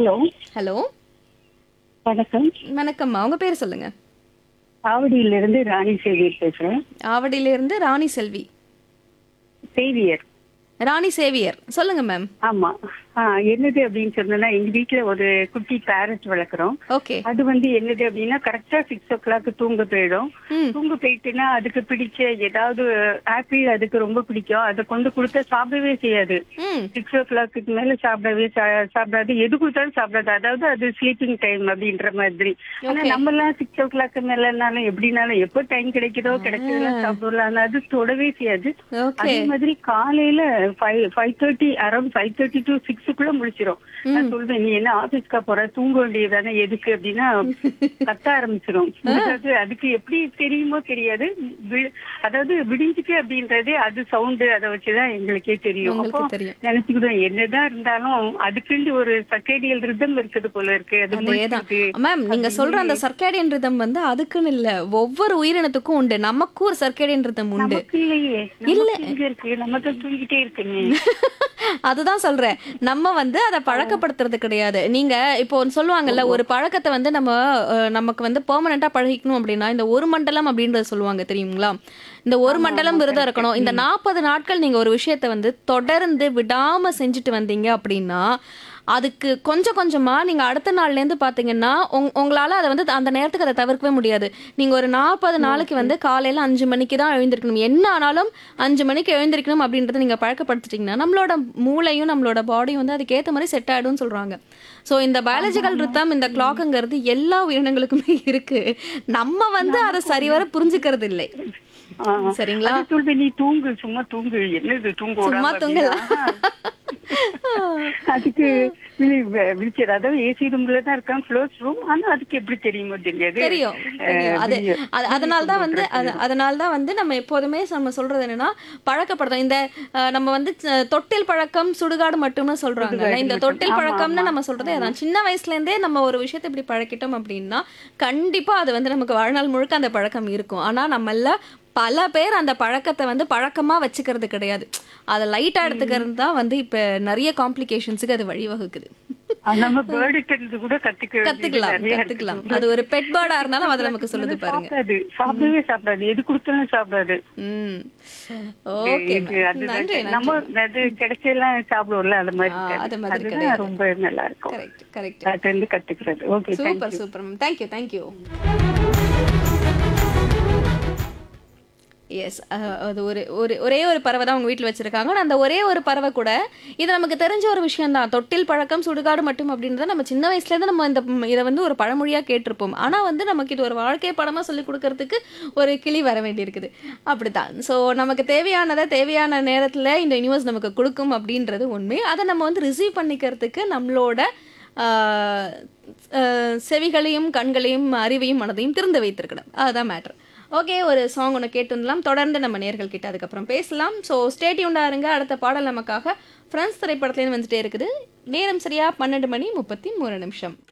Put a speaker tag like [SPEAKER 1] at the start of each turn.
[SPEAKER 1] Hello
[SPEAKER 2] hello
[SPEAKER 1] வணக்கம்
[SPEAKER 2] வணக்கம்மா உங்க பேர் சொல்லுங்க
[SPEAKER 1] ஆவடியிலிருந்து ராணி சேவியர் பேசுறேன்
[SPEAKER 2] ஆவடியிலிருந்து ராணி செல்வி
[SPEAKER 1] சேவியர்
[SPEAKER 2] ராணி சேவியர் சொல்லுங்க மேம்
[SPEAKER 1] ஆமா ஆ, என்னது அப்படின்னு சொன்னா எங்க வீட்ல ஒரு குட்டி பேரட் வளர்க்குறோம்
[SPEAKER 2] ஓகே
[SPEAKER 1] அது வந்து என்னது அப்படின்னா கரெக்டா சிக்ஸ் ஓ கிளாக் தூங்க போயிடும்
[SPEAKER 2] ம்
[SPEAKER 1] தூங்க போயிட்டுன்னா அதுக்கு பிடிச்ச ஏதாவது ஆப்பிள் அதுக்கு ரொம்ப பிடிக்கும் அதை கொண்டு கொடுத்தா சாப்பிடவே செய்யாது
[SPEAKER 2] ம்
[SPEAKER 1] சிக்ஸ் ஓ கிளாக்கு மேல சாப்பிடவே சா- சாப்பிடாது எது கொடுத்தாலும் சாப்பிடாது அதாவது அது ஸ்லீப்பிங் டைம் அப்படின்ற மாதிரி ஆனா
[SPEAKER 2] Okay.
[SPEAKER 1] நம்ம எல்லாம் சிக்ஸ் ஓ கிளாக் மேலனாலும் எப்படினாலும் எப்போ டைம் கிடைக்குதோ கிடைச்சதெல்லாம் சாப்பிடலாம் ஆனா அது தொடவே செய்யாது
[SPEAKER 2] ஓகே
[SPEAKER 1] அதே மாதிரி காலையில five five thirty around five thirty to சிக்ஸுக்குள்ள முடிச்சிடும் நான் சொல்வேன் நீ என்ன ஆபீஸ்க்கா போற தூங்க வேண்டியதானே எதுக்கு அப்படின்னா கத்த ஆரம்பிச்சிடும் அதாவது அதுக்கு எப்படி தெரியுமோ தெரியாது வி- அதாவது விடிஞ்சுட்டு அப்படின்றதே அது சவுண்டு அதை வச்சுதான் எங்களுக்கே தெரியும்
[SPEAKER 2] உங்களுக்கு
[SPEAKER 1] அப்போ
[SPEAKER 2] தெரியும்.
[SPEAKER 1] நினைச்சுக்கிட்டோம் என்னதான் இருந்தாலும் அதுக்குன்னு ஒரு சர்க்கேடியல் ரிதம் இருக்குது போல இருக்கு அது
[SPEAKER 2] அதேதான்
[SPEAKER 1] முடிச்சிருக்கு.
[SPEAKER 2] மேம் நீங்க சொல்ற அந்த சர்க்கேடியன் ரிதம் வந்து அதுக்குன்னு இல்ல ஒவ்வொரு உயிரினத்துக்கும் உண்டு நமக்கும் ஒரு சர்க்கேடியன் ரிதம் உண்டு
[SPEAKER 1] நமக்கு இல்லையே நமக்கு எங்க இருக்கு நம்ம தான் தூங்கிட்டே இருக்குமே
[SPEAKER 2] அதுதான் சொல்றேன் நம்ம வந்து அதை பழக்கப்படுத்துறது கிடையாது நீங்க இப்போ ஒண்ணு சொல்லுவாங்கல்ல ஒரு பழக்கத்தை வந்து நம்ம அஹ், நமக்கு வந்து பெர்மனண்டா பழகிக்கணும் அப்படின்னா இந்த ஒரு மண்டலம் அப்படின்றத சொல்லுவாங்க தெரியுங்களா இந்த ஒரு மண்டலம் விரதம் இருக்கணும் இந்த நாற்பது நாட்கள் நீங்க ஒரு விஷயத்த வந்து தொடர்ந்து விடாம செஞ்சுட்டு வந்தீங்க அப்படின்னா அதுக்கு கொஞ்சம் கொஞ்சமா நீங்க அடுத்த நாள்ல இருந்து பாத்தீங்கன்னா உங்- உங்களால அதை வந்து அந்த நேரத்துக்கு அதை தவிர்க்கவே முடியாது நீங்க ஒரு நாற்பது நாளைக்கு வந்து காலையில அஞ்சு மணிக்கு தான் எழுந்திருக்கணும் என்ன ஆனாலும் அஞ்சு மணிக்கு எழுந்திருக்கணும் அப்படின்றத நீங்க பழக்கப்படுத்திட்டீங்கன்னா நம்மளோட மூளையும் நம்மளோட பாடியும் வந்து அதுக்கேத்த மாதிரி செட் ஆயிடும்னு சொல்றாங்க சோ இந்த பயாலஜிக்கல் ரித்தம் இந்த கிளாக்குங்கிறது எல்லா உயிரினங்களுக்குமே இருக்கு நம்ம வந்து அதை சரிவர புரிஞ்சுக்கிறது இல்லை
[SPEAKER 1] ஆ.
[SPEAKER 2] சரிங்களா
[SPEAKER 1] அது சொல்வேன் நீ தூங்கு சும்மா தூங்கு என்னது தூங்க
[SPEAKER 2] சும்மா
[SPEAKER 1] விடாம
[SPEAKER 2] தூங்கலாம்.
[SPEAKER 1] அப்படின்னா, அதுக்கு விழி- வி- விழிச்சது அதாவது ஏசி ரூம்ல தான் இருக்கான் க்ளோஸ் ரூம் ஆனா அதுக்கு எப்படி தெரியுமோ தெரியாது
[SPEAKER 2] தெரியும் தெரியும். அது
[SPEAKER 1] விழிய-
[SPEAKER 2] அது- அதனால தான் வந்து அது- அதனால தான் வந்து நம்ம எப்போதுமே நம்ம சொல்றது என்னன்னா பழக்கப்படுத்தோம் இந்த அஹ், நம்ம வந்து அஹ், தொட்டில் பழக்கம் சுடுகாடு மட்டும்னு சொல்றாங்க இந்த தொட்டில் பழக்கம்னு நம்ம சொல்றதே அதான் சின்ன வயசுல இருந்தே நம்ம ஒரு விஷயத்தை இப்படி பழக்கிட்டோம் அப்படின்னா கண்டிப்பா அது வந்து நமக்கு வாழ்நாள் முழுக்க அந்த பழக்கம் இருக்கும் ஆனா நம்மள பல பேர் அந்த பழக்கத்தை வந்து பழக்கமா வச்சுக்கிறது கிடையாது அதை லைட்டா எடுத்துக்கிறது தான் வந்து இப்ப நிறைய காம்ப்ளிகேஷன்ஸுக்கு அது வழிவகுக்குது
[SPEAKER 1] அது நம்ம பேர்டு கிட்ட கூட கத்துக்க வேண்டியது
[SPEAKER 2] கத்துக்கலாம்
[SPEAKER 1] நிறைய இருக்கு.
[SPEAKER 2] கத்துக்கலாம் அது ஒரு பெட் பேர்டா இருந்தாலும் அது நமக்கு சொல்லுது பாருங்க
[SPEAKER 1] சாப்பிடாது சாப்பிடவே சாப்பிடாது எது கொடுத்தாலும் சாப்பிடாது
[SPEAKER 2] ம் ஓகே
[SPEAKER 1] இது அதுதான்
[SPEAKER 2] நன்றி
[SPEAKER 1] நம்ம அது கிடைச்செல்லாம் சாப்பிடுவோம்ல அது மாதிரி
[SPEAKER 2] ஆ,
[SPEAKER 1] இருக்காது.
[SPEAKER 2] அது மாதிரி
[SPEAKER 1] அதுதான்
[SPEAKER 2] கிடையாது.
[SPEAKER 1] ரொம்ப நல்லா இருக்கும்
[SPEAKER 2] கரெக்ட் கரெக்ட்
[SPEAKER 1] அது வந்து கத்துக்கிறது okay
[SPEAKER 2] super super ma'am thank you thank you yes அது ஒரு ஒரு ஒரே ஒரு பறவை தான் அவங்க வீட்டில் வச்சிருக்காங்க ஆனா அந்த ஒரே ஒரு பறவை கூட இது நமக்கு தெரிஞ்ச ஒரு விஷயம் தான் தொட்டில் பழக்கம் சுடுகாடு மட்டும் அப்படின்றத நம்ம சின்ன வயசுலேருந்து நம்ம இந்த ம், இதை வந்து ஒரு பழமொழியாக கேட்டிருப்போம் ஆனால் வந்து நமக்கு இது ஒரு வாழ்க்கை படமாக சொல்லி கொடுக்கறதுக்கு ஒரு கிளி வர வேண்டியிருக்குது அப்படித்தான் ஸோ நமக்கு தேவையானதை தேவையான நேரத்தில் இந்த யூனிவர்ஸ் நமக்கு கொடுக்கும் அப்படின்றது உண்மை அதை நம்ம வந்து ரிசீவ் பண்ணிக்கிறதுக்கு நம்மளோட ஆஹ், ஆஹ், செவிகளையும் கண்களையும் அறிவையும் மனதையும் திறந்து வைத்திருக்கணும் அதுதான் மேட்ரு ஓகே ஒரு சாங் ஒன்று கேட்டுலாம் தொடர்ந்து நம்ம நேர்கள் கிட்ட அதுக்கப்புறம் பேசலாம் ஸோ ஸ்டேட்யூண்டாக இருங்க அடுத்த பாடல் நமக்காக ஃப்ரெண்ட்ஸ் திரைப்படத்துலேருந்து வந்துட்டே இருக்குது நேரம் சரியா பன்னெண்டு மணி முப்பத்தி மூணு நிமிஷம்